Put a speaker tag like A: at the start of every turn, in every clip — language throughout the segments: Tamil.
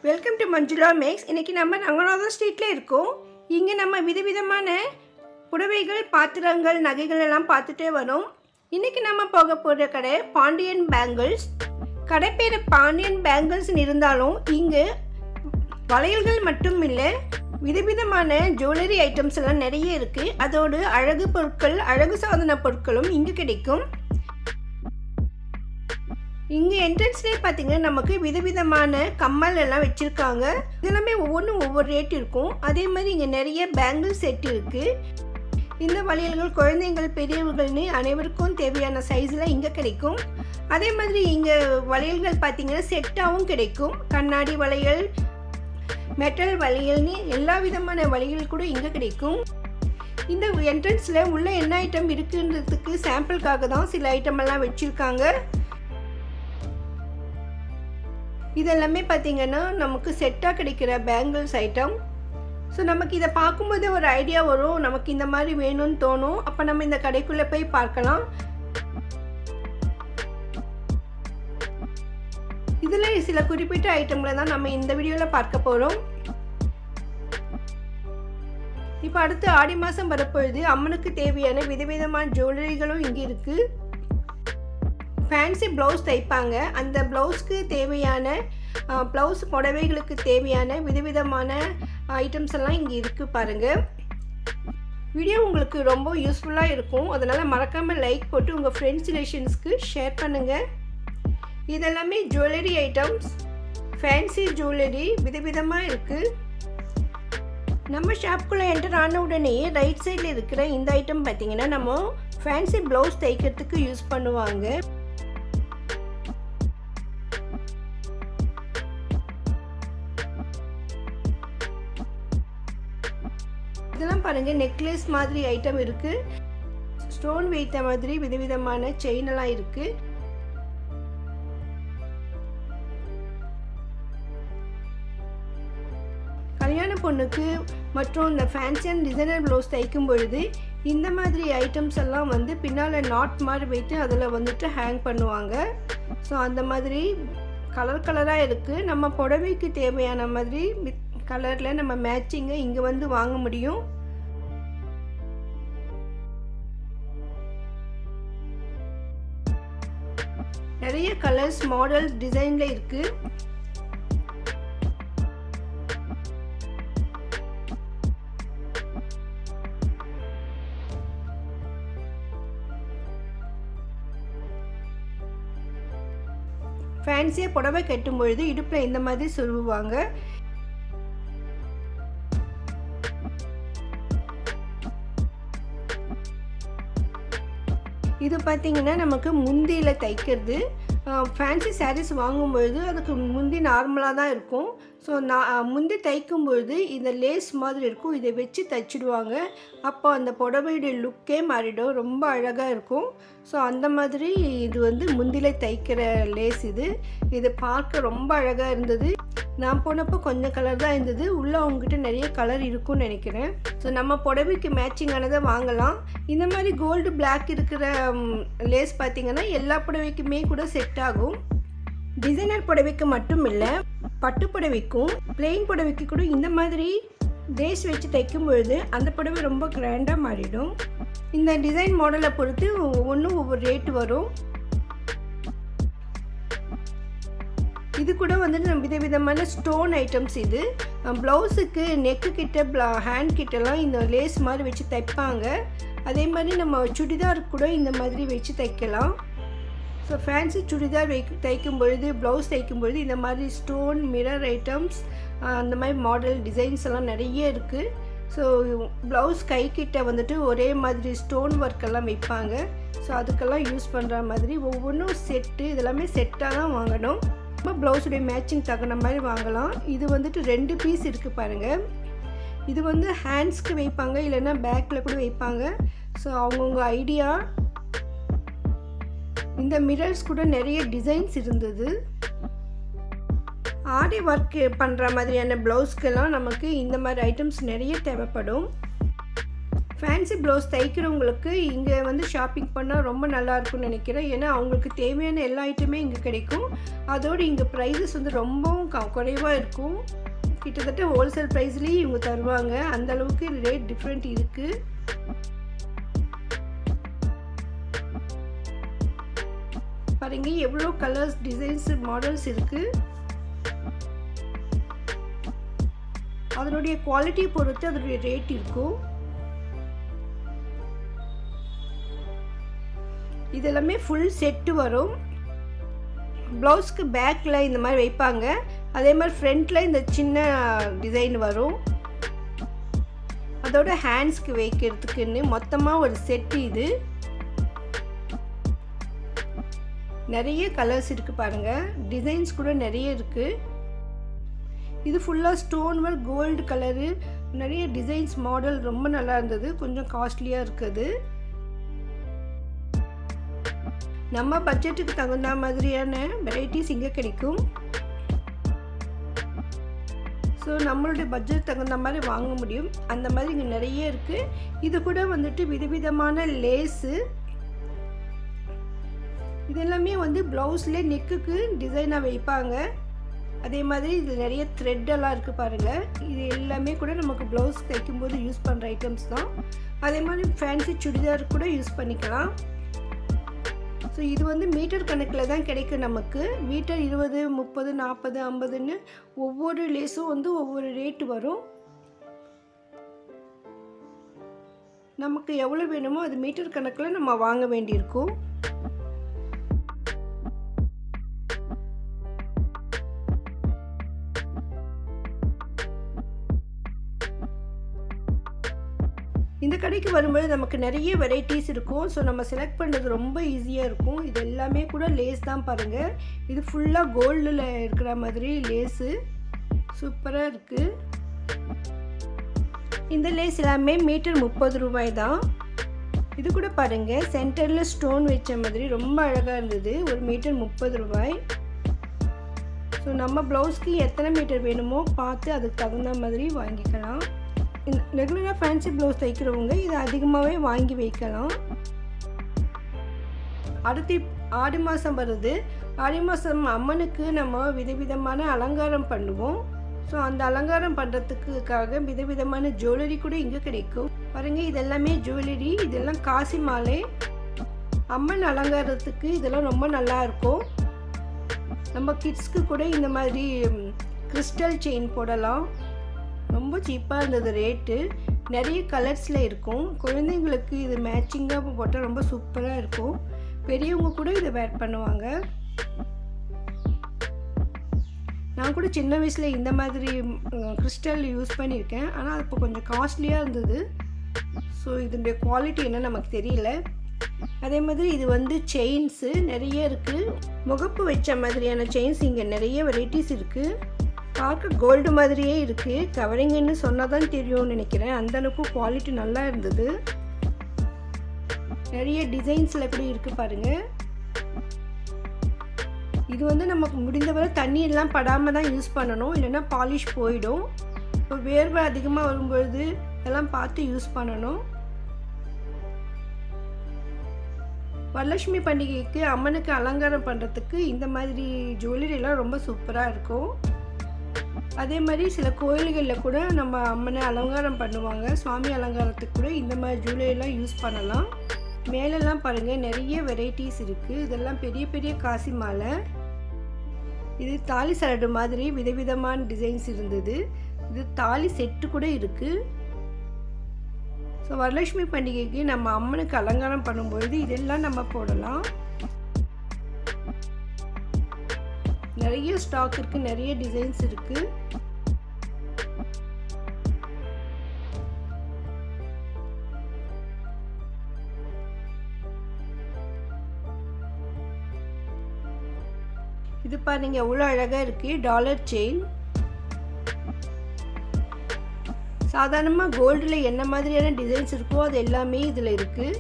A: வெல்கம் டு மஞ்சுளா மேக்ஸ் இன்றைக்கி நம்ம ரங்கநாதர் ஸ்ட்ரீட்டில் இருக்கோம் இங்கே நம்ம விதவிதமான புடவைகள் பாத்திரங்கள் நகைகள் எல்லாம் பார்த்துட்டே வரோம் இன்றைக்கி நம்ம போக போகிற கடை பாண்டியன் பேங்கிள்ஸ் கடை பேர் பாண்டியன் பேங்கிள்ஸ்னு இருந்தாலும் இங்கே வளையல்கள் மட்டும் இல்லை விதவிதமான ஜுவல்லரி ஐட்டம்ஸ் எல்லாம் நிறைய இருக்குது அதோடு அழகு பொருட்கள் அழகு சாதன பொருட்களும் இங்கே கிடைக்கும் இங்கே என்ட்ரன்ஸ்லேயே பார்த்தீங்கன்னா நமக்கு விதவிதமான கம்மல் எல்லாம் வச்சுருக்காங்க இதெல்லாமே ஒவ்வொன்றும் ஒவ்வொரு ரேட் இருக்கும் அதே மாதிரி இங்கே நிறைய பேங்கிள் செட் இருக்குது இந்த வளையல்கள் குழந்தைங்கள் பெரியவர்கள்னு அனைவருக்கும் தேவையான சைஸில் இங்கே கிடைக்கும் அதே மாதிரி இங்கே வளையல்கள் பார்த்தீங்கன்னா செட்டாகவும் கிடைக்கும் கண்ணாடி வளையல் மெட்டல் வளையல்னு எல்லா விதமான வளையல் கூட இங்கே கிடைக்கும் இந்த என்ட்ரன்ஸில் உள்ள என்ன ஐட்டம் இருக்குன்றதுக்கு சாம்பிளுக்காக தான் சில ஐட்டம் எல்லாம் வச்சுருக்காங்க இதெல்லாமே பார்த்தீங்கன்னா நமக்கு செட்டாக கிடைக்கிற பேங்கிள்ஸ் ஐட்டம் ஸோ நமக்கு இதை பார்க்கும்போதே ஒரு ஐடியா வரும் நமக்கு இந்த மாதிரி வேணும்னு தோணும் அப்போ நம்ம இந்த கடைக்குள்ளே போய் பார்க்கலாம் இதில் சில குறிப்பிட்ட ஐட்டங்களை தான் நம்ம இந்த வீடியோவில் பார்க்க போகிறோம் இப்போ அடுத்து ஆடி மாதம் வரப்பொழுது அம்மனுக்கு தேவையான விதவிதமான ஜுவல்லரிகளும் இங்கே இருக்குது ஃபேன்சி ப்ளவுஸ் தைப்பாங்க அந்த ப்ளவுஸ்க்கு தேவையான ப்ளவுஸ் புடவைகளுக்கு தேவையான விதவிதமான ஐட்டம்ஸ் எல்லாம் இங்கே இருக்குது பாருங்கள் வீடியோ உங்களுக்கு ரொம்ப யூஸ்ஃபுல்லாக இருக்கும் அதனால் மறக்காமல் லைக் போட்டு உங்கள் ஃப்ரெண்ட்ஸ் ரிலேஷன்ஸ்க்கு ஷேர் பண்ணுங்கள் இதெல்லாமே ஜுவல்லரி ஐட்டம்ஸ் ஃபேன்சி ஜுவல்லரி விதவிதமாக இருக்குது நம்ம ஷாப்புக்குள்ளே என்டர் ஆன உடனே ரைட் சைடில் இருக்கிற இந்த ஐட்டம் பார்த்தீங்கன்னா நம்ம ஃபேன்சி ப்ளவுஸ் தைக்கிறதுக்கு யூஸ் பண்ணுவாங்க இதெல்லாம் பாருங்கள் நெக்லஸ் மாதிரி ஐட்டம் இருக்குது ஸ்டோன் வைத்த மாதிரி விதவிதமான செயின் எல்லாம் இருக்குது கல்யாண பொண்ணுக்கு மற்றும் இந்த ஃபேன்சி அண்ட் டிசைனர் ப்ளவுஸ் தைக்கும் பொழுது இந்த மாதிரி ஐட்டம்ஸ் எல்லாம் வந்து பின்னால் நாட் மாதிரி வைத்து அதில் வந்துட்டு ஹேங் பண்ணுவாங்க ஸோ அந்த மாதிரி கலர் கலராக இருக்குது நம்ம புடவைக்கு தேவையான மாதிரி கலரில் நம்ம மேட்சிங்கை இங்கே வந்து வாங்க முடியும் நிறைய கலர்ஸ் மாடல்ஸ் டிசைனில் இருக்குது ஃபேன்சியாக புடவை கட்டும் பொழுது இடுப்பில் இந்த மாதிரி சொல்லுவாங்க இது பார்த்திங்கன்னா நமக்கு முந்தியில் தைக்கிறது ஃபேன்சி சாரீஸ் வாங்கும்பொழுது அதுக்கு முந்தி நார்மலாக தான் இருக்கும் ஸோ நான் முந்தி தைக்கும் பொழுது இந்த லேஸ் மாதிரி இருக்கும் இதை வச்சு தைச்சிடுவாங்க அப்போ அந்த புடவையுடைய லுக்கே மாறிடும் ரொம்ப அழகாக இருக்கும் ஸோ அந்த மாதிரி இது வந்து முந்தியில் தைக்கிற லேஸ் இது இது பார்க்க ரொம்ப அழகாக இருந்தது நான் போனப்போ கொஞ்சம் கலர் தான் இருந்தது உள்ளே அவங்ககிட்ட நிறைய கலர் இருக்கும்னு நினைக்கிறேன் ஸோ நம்ம புடவைக்கு மேட்சிங்கானதை வாங்கலாம் இந்த மாதிரி கோல்டு பிளாக் இருக்கிற லேஸ் பார்த்திங்கன்னா எல்லா புடவைக்குமே கூட செட் ஆகும் டிசைனர் புடவைக்கு மட்டும் இல்லை பட்டு புடவைக்கும் பிளெயின் புடவைக்கு கூட இந்த மாதிரி டேஸ் வச்சு தைக்கும் பொழுது அந்த புடவை ரொம்ப கிராண்டாக மாறிடும் இந்த டிசைன் மாடலை பொறுத்து ஒவ்வொன்றும் ஒவ்வொரு ரேட்டு வரும் இது கூட வந்து விதவிதமான ஸ்டோன் ஐட்டம்ஸ் இது ப்ளவுஸுக்கு நெக்கு கிட்ட ஹேண்ட் கிட்டலாம் இந்த லேஸ் மாதிரி வச்சு தைப்பாங்க அதே மாதிரி நம்ம சுடிதார் கூட இந்த மாதிரி வச்சு தைக்கலாம் ஸோ ஃபேன்சி சுடிதார் வை தைக்கும் பொழுது ப்ளவுஸ் தைக்கும் பொழுது இந்த மாதிரி ஸ்டோன் மிரர் ஐட்டம்ஸ் அந்த மாதிரி மாடல் டிசைன்ஸ் எல்லாம் நிறைய இருக்குது ஸோ ப்ளவுஸ் கைக்கிட்ட வந்துட்டு ஒரே மாதிரி ஸ்டோன் ஒர்க் எல்லாம் வைப்பாங்க ஸோ அதுக்கெல்லாம் யூஸ் பண்ணுற மாதிரி ஒவ்வொன்றும் செட்டு இதெல்லாமே செட்டாக தான் வாங்கணும் நம்ம ப்ளவுஸுடைய மேட்சிங் தகுந்த மாதிரி வாங்கலாம் இது வந்துட்டு ரெண்டு பீஸ் இருக்குது பாருங்கள் இது வந்து ஹேண்ட்ஸ்க்கு வைப்பாங்க இல்லைன்னா பேக்கில் கூட வைப்பாங்க ஸோ அவங்கவுங்க ஐடியா இந்த மிரர்ஸ் கூட நிறைய டிசைன்ஸ் இருந்தது ஆடி ஒர்க் பண்ணுற மாதிரியான ப்ளவுஸ்க்கெல்லாம் நமக்கு இந்த மாதிரி ஐட்டம்ஸ் நிறைய தேவைப்படும் ஃபேன்சி ப்ளவுஸ் தைக்கிறவங்களுக்கு இங்கே வந்து ஷாப்பிங் பண்ணால் ரொம்ப நல்லா இருக்கும்னு நினைக்கிறேன் ஏன்னா அவங்களுக்கு தேவையான எல்லா ஐட்டமே இங்கே கிடைக்கும் அதோடு இங்கே ப்ரைஸஸ் வந்து ரொம்பவும் க குறைவாக இருக்கும் கிட்டத்தட்ட ஹோல்சேல் ப்ரைஸ்லேயும் இவங்க தருவாங்க அந்த அளவுக்கு ரேட் டிஃப்ரெண்ட் இருக்குது பாருங்க எவ்வளோ கலர்ஸ் டிசைன்ஸ் மாடல்ஸ் இருக்குது அதனுடைய குவாலிட்டி பொறுத்து அதனுடைய ரேட் இருக்கும் இது எல்லாமே ஃபுல் செட்டு வரும் ப்ளவுஸ்க்கு பேக்கில் இந்த மாதிரி வைப்பாங்க அதே மாதிரி ஃப்ரண்ட்டில் இந்த சின்ன டிசைன் வரும் அதோட ஹேண்ட்ஸ்க்கு வைக்கிறதுக்குன்னு மொத்தமாக ஒரு செட்டு இது நிறைய கலர்ஸ் இருக்குது பாருங்கள் டிசைன்ஸ் கூட நிறைய இருக்குது இது ஃபுல்லாக ஸ்டோன் ஒர்க் கோல்டு கலரு நிறைய டிசைன்ஸ் மாடல் ரொம்ப நல்லா இருந்தது கொஞ்சம் காஸ்ட்லியாக இருக்குது நம்ம பட்ஜெட்டுக்கு தகுந்த மாதிரியான வெரைட்டிஸ் இங்கே கிடைக்கும் ஸோ நம்மளுடைய பட்ஜெட் தகுந்த மாதிரி வாங்க முடியும் அந்த மாதிரி இங்கே நிறைய இருக்குது இது கூட வந்துட்டு விதவிதமான லேஸு இது எல்லாமே வந்து ப்ளவுஸில் நெக்குக்கு டிசைனாக வைப்பாங்க அதே மாதிரி இது நிறைய த்ரெட்டெல்லாம் இருக்குது பாருங்கள் இது எல்லாமே கூட நமக்கு ப்ளவுஸ் தைக்கும்போது யூஸ் பண்ணுற ஐட்டம்ஸ் தான் அதே மாதிரி ஃபேன்சி சுடிதார் கூட யூஸ் பண்ணிக்கலாம் ஸோ இது வந்து மீட்டர் கணக்கில் தான் கிடைக்கும் நமக்கு மீட்டர் இருபது முப்பது நாற்பது ஐம்பதுன்னு ஒவ்வொரு லேஸும் வந்து ஒவ்வொரு ரேட்டு வரும் நமக்கு எவ்வளோ வேணுமோ அது மீட்டர் கணக்கில் நம்ம வாங்க வேண்டியிருக்கும் இந்த கடைக்கு வரும்போது நமக்கு நிறைய வெரைட்டிஸ் இருக்கும் ஸோ நம்ம செலக்ட் பண்ணுறது ரொம்ப ஈஸியாக இருக்கும் இது எல்லாமே கூட லேஸ் தான் பாருங்கள் இது ஃபுல்லாக கோல்டில் இருக்கிற மாதிரி லேஸு சூப்பராக இருக்குது இந்த லேஸ் எல்லாமே மீட்டர் முப்பது ரூபாய் தான் இது கூட பாருங்கள் சென்டரில் ஸ்டோன் வச்ச மாதிரி ரொம்ப அழகாக இருந்தது ஒரு மீட்டர் முப்பது ரூபாய் ஸோ நம்ம ப்ளவுஸ்க்கு எத்தனை மீட்டர் வேணுமோ பார்த்து அதுக்கு தகுந்த மாதிரி வாங்கிக்கலாம் ரெகுலராக ஃபேன்சி ப்ளவுஸ் தைக்கிறவங்க இதை அதிகமாகவே வாங்கி வைக்கலாம் அடுத்து ஆடி மாதம் வருது ஆடி மாதம் அம்மனுக்கு நம்ம விதவிதமான அலங்காரம் பண்ணுவோம் ஸோ அந்த அலங்காரம் பண்ணுறதுக்காக விதவிதமான ஜுவல்லரி கூட இங்கே கிடைக்கும் பாருங்கள் இதெல்லாமே ஜுவல்லரி இதெல்லாம் காசி மாலை அம்மன் அலங்காரத்துக்கு இதெல்லாம் ரொம்ப நல்லா இருக்கும் நம்ம கிட்ஸ்க்கு கூட இந்த மாதிரி கிறிஸ்டல் செயின் போடலாம் ரொம்ப சீப்பாக இருந்தது ரேட்டு நிறைய கலர்ஸில் இருக்கும் குழந்தைங்களுக்கு இது மேட்சிங்காக போட்டால் ரொம்ப சூப்பராக இருக்கும் பெரியவங்க கூட இதை வேர் பண்ணுவாங்க நான் கூட சின்ன வயசில் இந்த மாதிரி கிறிஸ்டல் யூஸ் பண்ணியிருக்கேன் ஆனால் அது இப்போ கொஞ்சம் காஸ்ட்லியாக இருந்தது ஸோ இதனுடைய குவாலிட்டி என்ன நமக்கு தெரியல அதே மாதிரி இது வந்து செயின்ஸு நிறைய இருக்குது முகப்பு வச்ச மாதிரியான செயின்ஸ் இங்கே நிறைய வெரைட்டிஸ் இருக்குது பார்க்க கோல்டு மாதிரியே இருக்குது கவரிங்குன்னு சொன்னால் தான் தெரியும்னு நினைக்கிறேன் அந்தளவுக்கு குவாலிட்டி நல்லா இருந்தது நிறைய டிசைன்ஸில் கூட இருக்குது பாருங்கள் இது வந்து நமக்கு முடிந்தவரை தண்ணி எல்லாம் படாமல் தான் யூஸ் பண்ணணும் இல்லைன்னா பாலிஷ் போயிடும் இப்போ வேர்வை அதிகமாக வரும்பொழுது இதெல்லாம் பார்த்து யூஸ் பண்ணணும் வரலட்சுமி பண்டிகைக்கு அம்மனுக்கு அலங்காரம் பண்ணுறதுக்கு இந்த மாதிரி ஜுவல்லரிலாம் ரொம்ப சூப்பராக இருக்கும் அதே மாதிரி சில கோயில்களில் கூட நம்ம அம்மனை அலங்காரம் பண்ணுவாங்க சுவாமி அலங்காரத்துக்கு கூட இந்த மாதிரி ஜுவல்லரிலாம் யூஸ் பண்ணலாம் மேலெல்லாம் பாருங்கள் நிறைய வெரைட்டிஸ் இருக்குது இதெல்லாம் பெரிய பெரிய காசி மாலை இது தாலி சரடு மாதிரி விதவிதமான டிசைன்ஸ் இருந்தது இது தாலி செட்டு கூட இருக்குது ஸோ வரலட்சுமி பண்டிகைக்கு நம்ம அம்மனுக்கு அலங்காரம் பண்ணும்பொழுது இதெல்லாம் நம்ம போடலாம் நிறைய ஸ்டாக் இருக்குது நிறைய டிசைன்ஸ் இருக்குது இது பாருங்க எவ்வளோ அழகாக இருக்குது டாலர் செயின் சாதாரணமாக கோல்டில் என்ன மாதிரியான டிசைன்ஸ் இருக்கோ அது எல்லாமே இதில் இருக்குது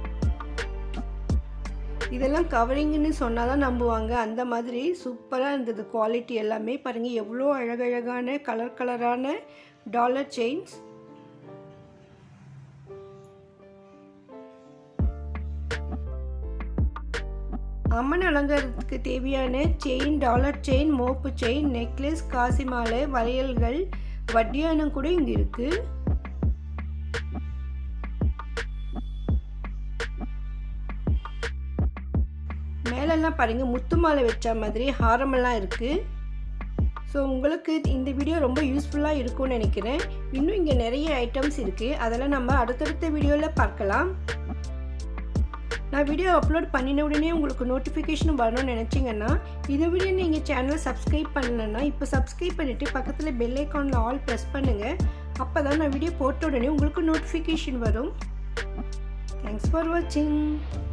A: இதெல்லாம் கவரிங்னு சொன்னால் தான் நம்புவாங்க அந்த மாதிரி சூப்பராக இருந்தது குவாலிட்டி எல்லாமே பாருங்கள் எவ்வளோ அழகழகான கலர் கலரான டாலர் செயின்ஸ் அம்மன் அலங்காரத்துக்கு தேவையான செயின் டாலர் செயின் மோப்பு செயின் நெக்லஸ் காசி மாலை வளையல்கள் வட்டியானம் கூட இங்கே இருக்குது மேலெல்லாம் பாருங்கள் முத்து மாலை வச்ச மாதிரி ஹாரமெல்லாம் இருக்குது ஸோ உங்களுக்கு இந்த வீடியோ ரொம்ப யூஸ்ஃபுல்லாக இருக்கும்னு நினைக்கிறேன் இன்னும் இங்கே நிறைய ஐட்டம்ஸ் இருக்குது அதெல்லாம் நம்ம அடுத்தடுத்த வீடியோவில் பார்க்கலாம் நான் வீடியோ அப்லோட் பண்ணின உடனே உங்களுக்கு நோட்டிஃபிகேஷன் வரணும்னு நினச்சிங்கன்னா இதை விட நீங்கள் சேனலை சப்ஸ்கிரைப் பண்ணலன்னா இப்போ சப்ஸ்கிரைப் பண்ணிவிட்டு பக்கத்தில் பெல் ஐக்கானில் ஆல் ப்ரெஸ் பண்ணுங்கள் அப்போ தான் நான் வீடியோ போட்ட உடனே உங்களுக்கு நோட்டிஃபிகேஷன் வரும் தேங்க்ஸ் ஃபார் வாட்சிங்